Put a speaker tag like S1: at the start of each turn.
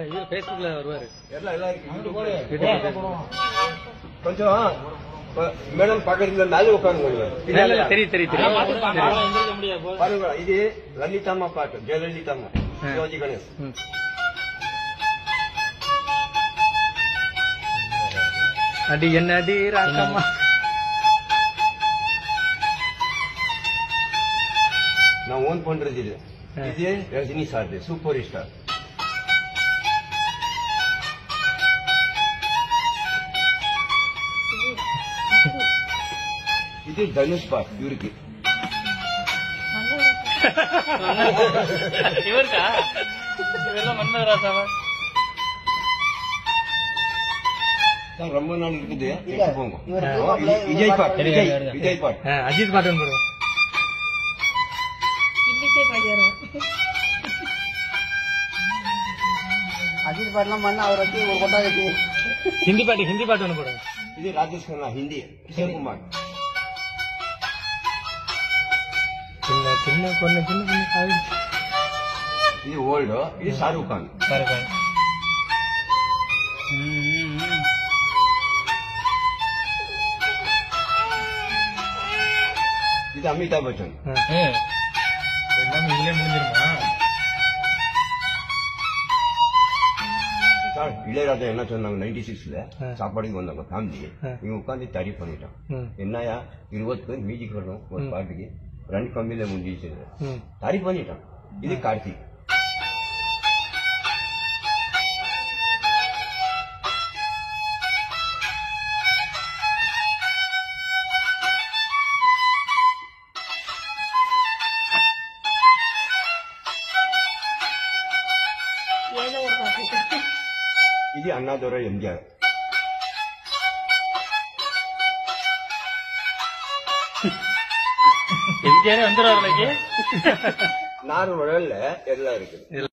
S1: இது ஃபேஸ்புக்ல வருவாரு
S2: எல்லாம் எல்லாம் இருக்கு கொஞ்சம் ப- மேடம் பக்கத்துல மேல உட்காருங்க
S1: இல்ல, இல்ல, தெரியும் தெரியும் தெரியும் தெரியும்.
S2: பாருங்க இது லலிதாம்மா பாட்டு ஜெயலலிதாம்மா
S1: ஆ.
S2: சிவாஜி கணேஷ்
S1: ம். அடி என்ன அடி ராக்கம்மா
S2: நான் ஓன் பண்றது இது
S1: ஆ.
S2: இது ரஜினி சார் சூப்பர் ஸ்டார் இது தனுஷ் பாட் இவருக்கு
S1: இவருக்கா இவரெல்லாம் மன்மதராசாவா
S2: சார் ரொம்ப நாள் இருக்குது
S3: இல்ல,
S2: எடுத்து போங்க
S3: இவர்
S2: ஆ,
S3: திருவாப்புல
S2: இது விஜய் பாட்
S1: சரி,
S2: விஜய்
S1: சரி, சரி.
S2: விஜய் பாட்
S1: ஆ, அஜித் பாட்டு வந்து போடுவோம்
S3: அஜித் பாட்டுலாம் பண்ண அவர் வச்சு ஒரு கொட்டா கட்டி
S1: ஹிந்தி பாட்டு ஹிந்தி பாட்டு ஒன்று போடுங்க
S2: இது ராஜேஷ் கண்ணா ஹிந்தி கிஷோர் குமார்
S1: சின்ன சின்ன பொண்ணு சின்ன சின்ன காது
S2: இது ஓல்டு இது ஷாருக் கான்
S1: பாருங்க
S2: இது அமிதாப் பச்சன்
S1: எல்லாமே இதுலயே முடிஞ்சிருமா
S2: சார் இளையராஜா என்ன சொன்னாங்க நைன்டி சிக்ஸ்ல
S1: ஆ.
S2: சாப்பாடுக்கு வந்தாங்க ஃபேமிலி
S1: ஆ.
S2: இவங்க உட்காந்து தடி பண்ணிட்டான்
S1: ம்
S2: என்னையா இருபது பேர் மியூசிக் வரணும் ஒரு பாட்டுக்கு ரெண்டு கம்பியில முடிஞ்சிச்சு
S1: ம்
S2: தடி பண்ணிட்டான் இது கார்த்திக் இது அண்ணாதுரை எம்ஜிஆர்
S1: எம்ஜிஆரே வந்துடுவார்
S2: நார் உடல்ல எல்லாம் இருக்குது